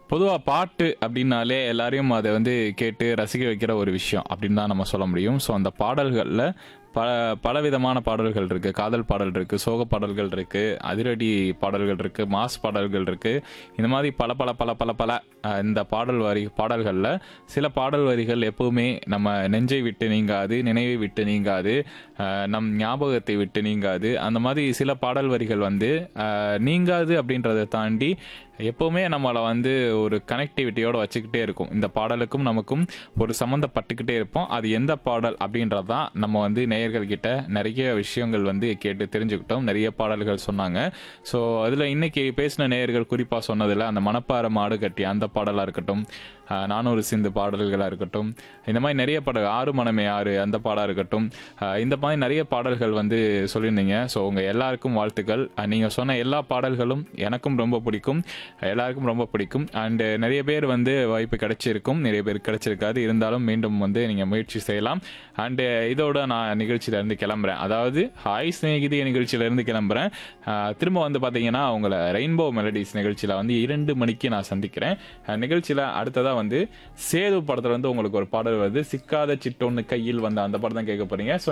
பொதுவா பாட்டு அப்படின்னாலே எல்லாரையும் அதை வந்து கேட்டு ரசிக்க வைக்கிற ஒரு விஷயம் அப்படின்னு தான் நம்ம சொல்ல முடியும் ஸோ அந்த பாடல்களில் பல பலவிதமான பாடல்கள் இருக்கு காதல் பாடல் இருக்கு சோக பாடல்கள் இருக்கு அதிரடி பாடல்கள் இருக்கு மாஸ் பாடல்கள் இருக்கு இந்த மாதிரி பல பல பல பல பல அஹ், இந்த பாடல் வரி பாடல்களில் சில பாடல் வரிகள் எப்பவுமே நம்ம நெஞ்சை விட்டு நீங்காது நினைவை விட்டு நீங்காது அஹ், நம் ஞாபகத்தை விட்டு நீங்காது அந்த மாதிரி சில பாடல் வரிகள் வந்து அஹ், நீங்காது அப்படின்றத தாண்டி எப்பவுமே நம்மளை வந்து ஒரு கனெக்டிவிட்டியோட வச்சுக்கிட்டே இருக்கும் இந்த பாடலுக்கும் நமக்கும் ஒரு சம்மந்தப்பட்டுக்கிட்டே இருப்போம் அது எந்த பாடல் அப்படின்றது தான் நம்ம வந்து நேயர்கள் கிட்ட நிறைய விஷயங்கள் வந்து கேட்டு தெரிஞ்சுக்கிட்டோம் நிறைய பாடல்கள் சொன்னாங்க ஸோ அதில் இன்னைக்கு பேசின நேயர்கள் குறிப்பாக சொன்னதில் அந்த மணப்பாறை மாடு கட்டி அந்த பாடலாக இருக்கட்டும் ஆஹ் நானூறு சிந்து பாடல்களாக இருக்கட்டும் இந்த மாதிரி நிறைய பாடல் ஆறு மனமே ஆறு அந்த பாடாக இருக்கட்டும் ஆஹ் இந்த மாதிரி நிறைய பாடல்கள் வந்து சொல்லியிருந்தீங்க ஸோ உங்கள் எல்லாருக்கும் வாழ்த்துக்கள் நீங்கள் சொன்ன எல்லா பாடல்களும் எனக்கும் ரொம்ப பிடிக்கும் எல்லாருக்கும் ரொம்ப பிடிக்கும் அண்டு நிறைய பேர் வந்து வாய்ப்பு கிடைச்சிருக்கும் நிறைய பேர் கிடைச்சிருக்காது இருந்தாலும் மீண்டும் வந்து நீங்கள் முயற்சி செய்யலாம் அண்டு இதோட நான் நிகழ்ச்சியிலேருந்து கிளம்புறேன் அதாவது ஹாய் சிநேகிதி நிகழ்ச்சியிலேருந்து கிளம்புறேன் ஆஹ் திரும்ப வந்து பார்த்தீங்கன்னா உங்களை ரெயின்போ மெலடிஸ் நிகழ்ச்சியில் வந்து இரண்டு மணிக்கு நான் சந்திக்கிறேன் நிகழ்ச்சியில் அடுத்ததாக வந்து சேது படத்தில் வந்து உங்களுக்கு ஒரு பாடல் வருது சிக்காத சிட்டொன்னு கையில் வந்த அந்த படம் தான் கேட்க போறீங்க ஸோ